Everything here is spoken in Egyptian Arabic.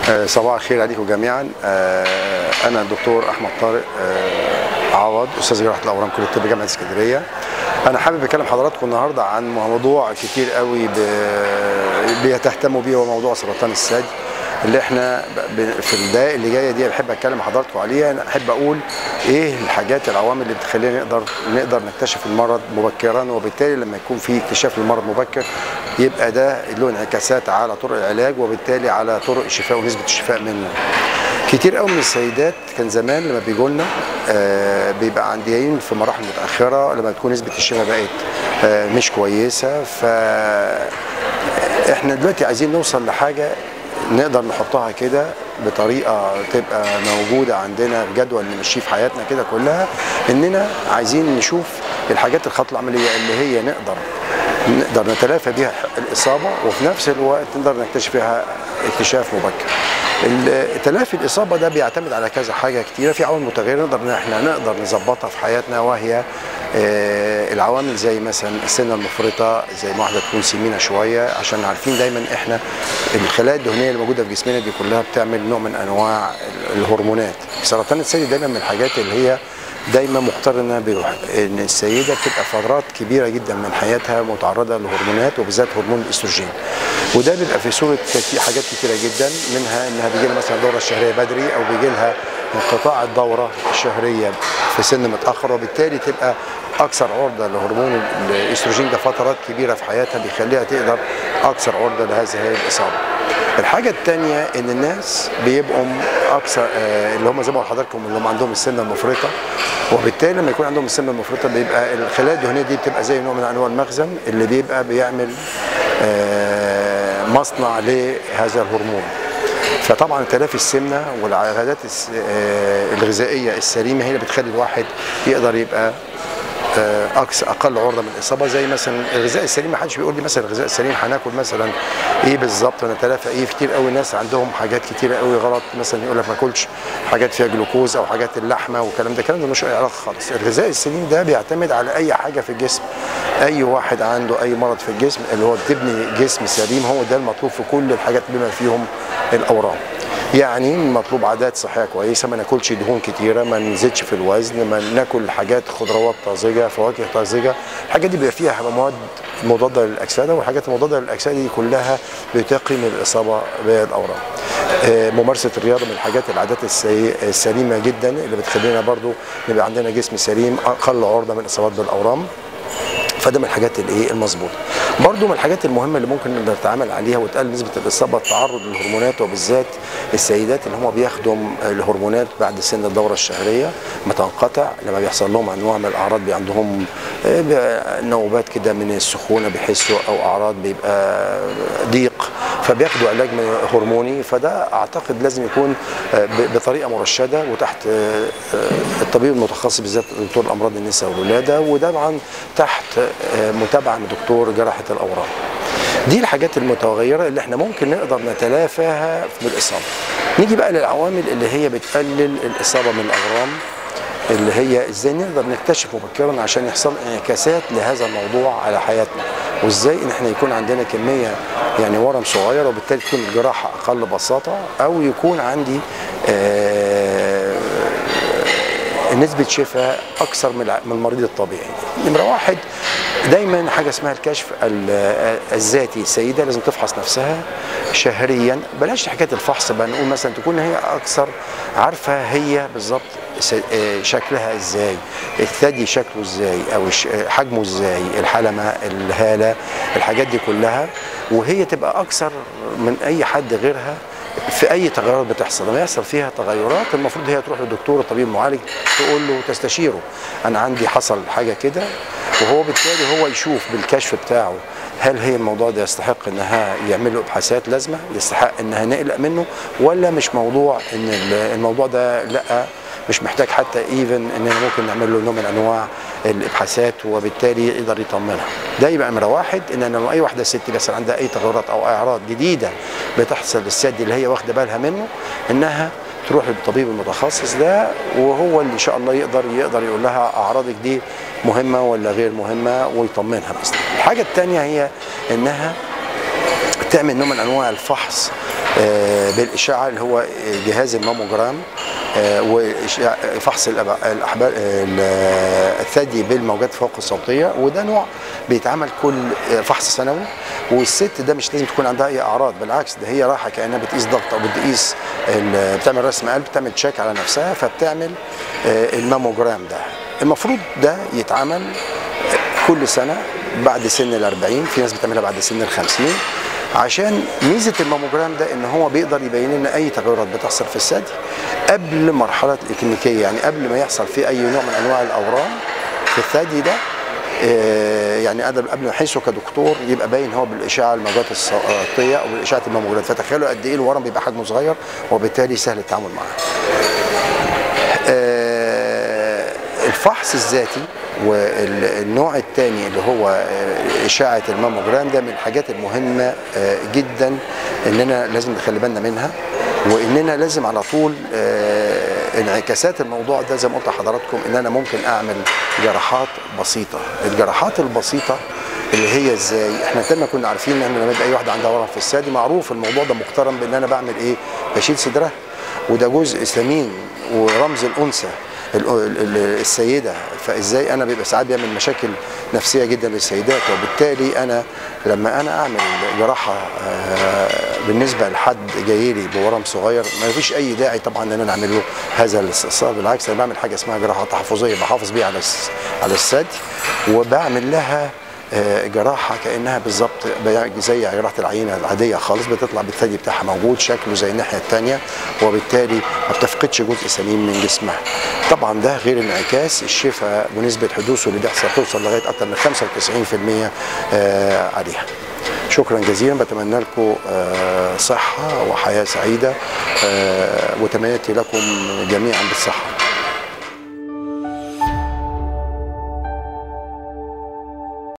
آه، صباح الخير عليكم جميعا آه، انا الدكتور احمد طارق آه، عوض استاذ جراحه الاورام كليه الطب جامعه اسكندريه انا حابب اكلم حضراتكم النهارده عن موضوع كتير قوي ب- بيتهتموا بيه هو موضوع سرطان الثدي اللي احنا ب- في الدقائق اللي جايه دي بحب اتكلم حضراتكم عليها انا احب اقول ايه الحاجات العوامل اللي بتخلينا نقدر نقدر نكتشف المرض مبكرا وبالتالي لما يكون في اكتشاف للمرض مبكر يبقى ده له انعكاسات على طرق العلاج وبالتالي على طرق الشفاء ونسبه الشفاء منه. كتير قوي من السيدات كان زمان لما بيجوا لنا آه بيبقى عنديين في مراحل متاخره لما تكون نسبه الشفاء بقت آه مش كويسه ف احنا دلوقتي عايزين نوصل لحاجه نقدر نحطها كده بطريقه تبقى موجوده عندنا جدول نمشيه في حياتنا كده كلها اننا عايزين نشوف الحاجات الخطوه العمليه اللي هي نقدر نقدر نتلافى بيها الاصابه وفي نفس الوقت نقدر نكتشف فيها اكتشاف مبكر. ال- تلافي الاصابه ده بيعتمد على كذا حاجه كتيره في عوامل متغيره نقدر ان احنا نقدر نظبطها في حياتنا وهي آه، العوامل زي مثلا السنه المفرطه زي ما واحده تكون سمينه شويه عشان عارفين دايما احنا الخلايا الدهنيه اللي موجوده في جسمنا دي كلها بتعمل نوع من انواع ال- الهرمونات سرطان الثدي دايما من الحاجات اللي هي دايما مقترنه بروح ان السيده بتبقى فترات كبيره جدا من حياتها متعرضه لهرمونات وبالذات هرمون الاستروجين وده بيبقى في صوره كتير حاجات كتيره جدا منها انها بيجي لها مثلا الدوره الشهريه بدري او بيجي لها انقطاع الدوره الشهريه في سن متاخر وبالتالي تبقى اكثر عرضه لهرمون الاستروجين ده فترات كبيره في حياتها بيخليها تقدر اكثر عرضه لهذه الاصابه. الحاجة التانية إن الناس بيبقوا أكثر آه، اللي هم زي ما قلت لحضراتكم اللي هم عندهم السمنة المفرطة وبالتالي لما يكون عندهم السمنة المفرطة بيبقى الخلايا الدهنية دي بتبقى زي نوع من أنواع المخزن اللي بيبقى بيعمل آه، مصنع لهذا الهرمون. فطبعا تلافي السمنه والعادات الس- آه، الغذائيه السليمه هي اللي بتخلي الواحد يقدر يبقى آه، اكثر اقل عرضه من الاصابه زي مثلا الغذاء السليم ما حدش بيقول لي مثلا الغذاء السليم هناكل مثلا ايه بالظبط ونتلافى ايه كتير قوي ناس عندهم حاجات كتيره قوي غلط مثلا يقول لك ما اكلش حاجات فيها جلوكوز او حاجات اللحمه والكلام ده الكلام ده ملوش اي علاقه خالص الغذاء السليم ده بيعتمد على اي حاجه في الجسم اي واحد عنده اي مرض في الجسم اللي هو تبني جسم سليم هو ده المطلوب في كل الحاجات بما فيهم الاورام يعني مطلوب عادات صحيه كويسه ما ناكلش دهون كتيره ما نزيدش في الوزن ما ناكل حاجات خضروات طازجه فواكه طازجه الحاجات دي بيبقى فيها مواد مضاده للاكسده والحاجات المضاده للاكسده دي كلها بتقي من الاصابه بالاورام آه، ممارسه الرياضه من الحاجات العادات السي- السليمه جدا اللي بتخلينا برضو نبقى عندنا جسم سليم اقل عرضه من الاصابات بالاورام فده من الحاجات الايه المظبوطه برضو من الحاجات المهمه اللي ممكن نقدر نتعامل عليها وتقلل نسبه الاصابه التعرض للهرمونات وبالذات السيدات اللي هم بياخدوا الهرمونات بعد سن الدوره الشهريه ما تنقطع لما بيحصل لهم انواع من الاعراض بي عندهم آه، بيبقى نوبات كده من السخونه بيحسوا او اعراض بيبقى ضيق فبياخدوا علاج من- هرموني فده اعتقد لازم يكون آه، ب- بطريقه مرشده وتحت آه، آه، الطبيب المتخصص بالذات دكتور امراض النساء والولاده وطبعا تحت آه، متابعه من دكتور جراحه الاورام. دي الحاجات المتغيره اللي احنا ممكن نقدر نتلافاها بالاصابه. نيجي بقى للعوامل اللي هي بتقلل الاصابه من الاورام اللي هي ازاي نقدر نكتشف مبكرا عشان يحصل انعكاسات لهذا الموضوع على حياتنا وازاي ان احنا يكون عندنا كميه يعني ورم صغير وبالتالي تكون الجراحه اقل بساطه او يكون عندي آه نسبة شفاء أكثر من الع- من المريض الطبيعي. نمرة واحد دايما حاجة اسمها الكشف ال- الذاتي، السيدة لازم تفحص نفسها شهريا، بلاش حكاية الفحص بقى نقول مثلا تكون هي أكثر عارفة هي بالظبط س- آه، شكلها ازاي، الثدي شكله ازاي، أو الش- آه، حجمه ازاي، الحلمة، الهالة، الحاجات دي كلها وهي تبقى أكثر من أي حد غيرها في اي تغيرات بتحصل لما يحصل فيها تغيرات المفروض هي تروح للدكتور الطبيب المعالج تقول له تستشيره انا عندي حصل حاجه كده وهو بالتالي هو يشوف بالكشف بتاعه هل هي الموضوع ده يستحق انها يعمل له ابحاثات لازمه يستحق انها نقلق منه ولا مش موضوع ان ال- الموضوع ده لا مش محتاج حتى ايفن اننا ممكن نعمل له نوع من انواع الابحاثات وبالتالي يقدر يطمنها ده يبقى نمره واحد ان أنا لو اي واحده ست بس عندها اي تغيرات او اعراض جديده بتحصل للثدي اللي هي واخده بالها منه انها تروح للطبيب المتخصص ده وهو اللي ان شاء الله يقدر يقدر يقول لها اعراضك دي مهمه ولا غير مهمه ويطمنها بس الحاجه الثانيه هي انها تعمل نوع من انواع الفحص آه، بالاشعه اللي هو جهاز الماموجرام آه، وفحص الأب- الاحبال ال- الثدي بالموجات فوق الصوتيه وده نوع بيتعمل كل آه، فحص سنوي والست ده مش لازم تكون عندها اي اعراض بالعكس ده هي رايحه كانها بتقيس ضغط او بتقيس ال- بتعمل رسم قلب بتعمل تشيك على نفسها فبتعمل آه، الماموجرام ده المفروض ده يتعمل كل سنه بعد سن ال 40 في ناس بتعملها بعد سن ال 50 عشان ميزه الماموجرام ده ان هو بيقدر يبين لنا اي تغيرات بتحصل في الثدي قبل مرحله الاكلينيكيه يعني قبل ما يحصل فيه اي نوع من انواع الاورام في الثدي ده آه، يعني أنا قبل ما احسه كدكتور يبقى باين هو بالاشعه الموجات الصوتيه او بالاشعه الماموجرام فتخيلوا قد ايه الورم بيبقى حجمه صغير وبالتالي سهل التعامل معاه. آه، الفحص الذاتي والنوع الثاني اللي هو آه، اشعه الماموجرام ده من الحاجات المهمه آه، جدا اننا لازم نخلي بالنا منها واننا لازم على طول آه، انعكاسات الموضوع ده زي ما قلت لحضراتكم ان انا ممكن اعمل جراحات بسيطه الجراحات البسيطه اللي هي ازاي احنا دايما كنا عارفين ان لما يبقى اي واحده عندها ورم في الثدي معروف الموضوع ده مقترن بان انا بعمل ايه بشيل صدرها وده جزء ثمين ورمز الانثى ال- ال- السيده فازاي انا بيبقى ساعات بيعمل مشاكل نفسيه جدا للسيدات وبالتالي انا لما انا اعمل جراحه آه، بالنسبه لحد جاي لي بورم صغير ما فيش اي داعي طبعا ان انا اعمل له هذا الاستئصال بالعكس انا بعمل حاجه اسمها جراحه تحفظيه بحافظ بيها على الس- على الثدي وبعمل لها آه، جراحه كانها بالظبط زي جراحه العينه العاديه خالص بتطلع بالثدي بتاعها موجود شكله زي الناحيه الثانيه وبالتالي ما بتفقدش جزء سليم من جسمها. طبعا ده غير انعكاس الشفاء ونسبه حدوثه اللي بيحصل توصل لغايه اكثر من 95% آه، عليها. شكرا جزيلا بتمنى لكم آه، صحه وحياه سعيده آه، وتمنياتي لكم جميعا بالصحه.